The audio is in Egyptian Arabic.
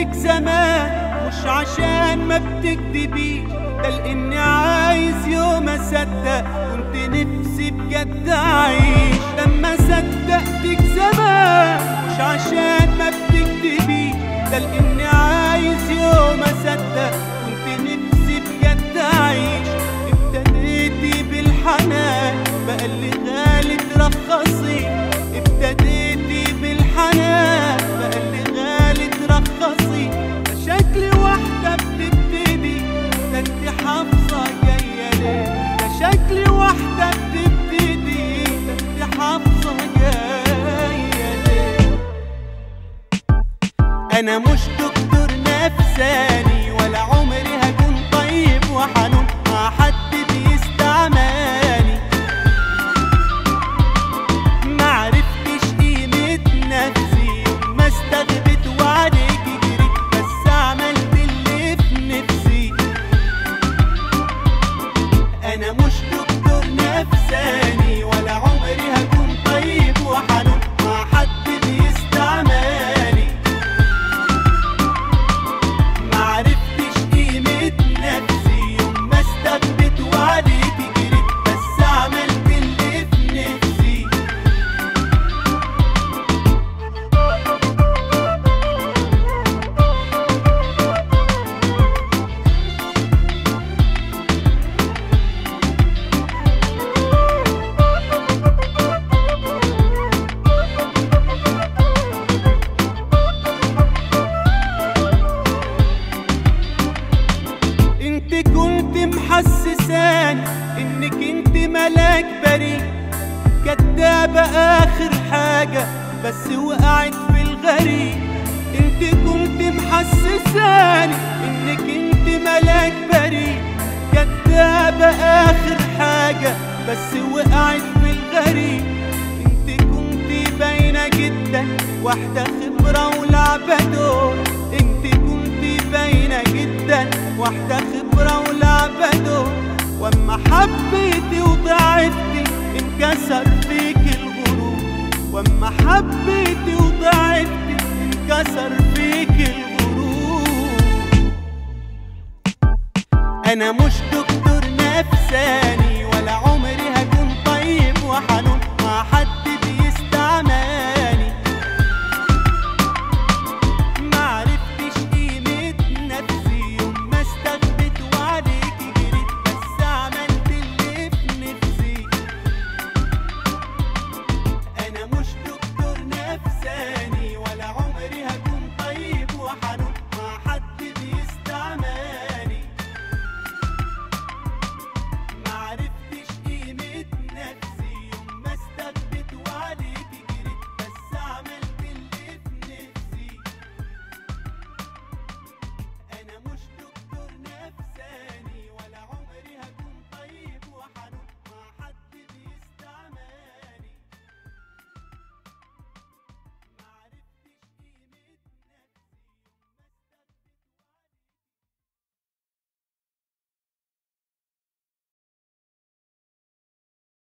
صدقتك زمان مش عشان ما بتكدبيش ده لاني عايز يوم اصدق كنت نفسي بجد اعيش لما صدقتك زمان مش عشان ما بتكدبيش ده لاني عايز يوم اصدق كنت نفسي بجد اعيش ابتديتي بالحنان بقى اللي غالي ترخصي ابتديتي بالحنان بقى اللي غالي ترخصي ده شكل واحدة بتبتدي ده انت حافظة جاية ليه ده شكل واحدة بتبتدي ده انت حافظة جاية ليه انا مش دكتور نفساني ولا عمري هكون طيب وحنون مع حد بيستعماني ما عرفتش قيمة نفسي يوم ما استغبت وعليك جريت بس عملت اللي في نفسي انا مش دكتور نفساني ولا عمري هكون طيب وحنون مع حد بيستعماني ما عرفتش قيمة نفسي يوم ما استغبت وعليك جريت بس عملت اللي في نفسي انت كنت محسساني انك انت ملاك بريء كدابة اخر حاجة بس وقعت في الغريب انت كنت محسساني انك انت ملاك بريء كدابة اخر حاجة بس وقعت في الغريب انت كنت باينة جدا واحدة خبرة ولعبة دور انت كنت باينة جدا واحدة خبرة ولعبة دور واما حبيتي وضعفتي انكسر فيك الغرور واما حبيتي وضعفتي انكسر فيك الغرور انا مش دكتور